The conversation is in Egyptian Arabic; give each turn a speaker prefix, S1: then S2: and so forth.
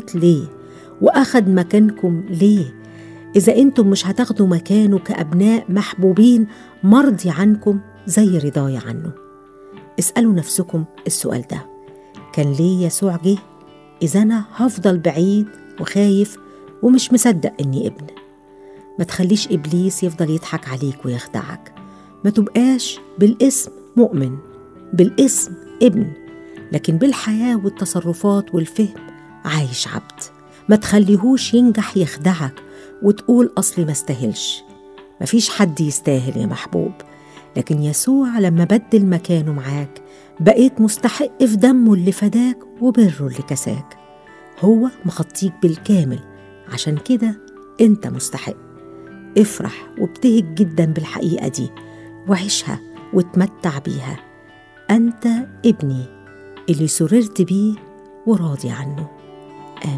S1: مظبوط ليه وأخد مكانكم ليه إذا أنتم مش هتاخدوا مكانه كأبناء محبوبين مرضي عنكم زي رضاي عنه اسألوا نفسكم السؤال ده كان ليه يسوع جه إذا أنا هفضل بعيد وخايف ومش مصدق إني ابن ما تخليش إبليس يفضل يضحك عليك ويخدعك ما تبقاش بالاسم مؤمن بالاسم ابن لكن بالحياة والتصرفات والفهم عايش عبد ما تخليهوش ينجح يخدعك وتقول أصلي ما استاهلش مفيش حد يستاهل يا محبوب لكن يسوع لما بدل مكانه معاك بقيت مستحق في دمه اللي فداك وبره اللي كساك هو مخطيك بالكامل عشان كده انت مستحق افرح وابتهج جدا بالحقيقة دي وعيشها وتمتع بيها أنت ابني اللي سررت بيه وراضي عنه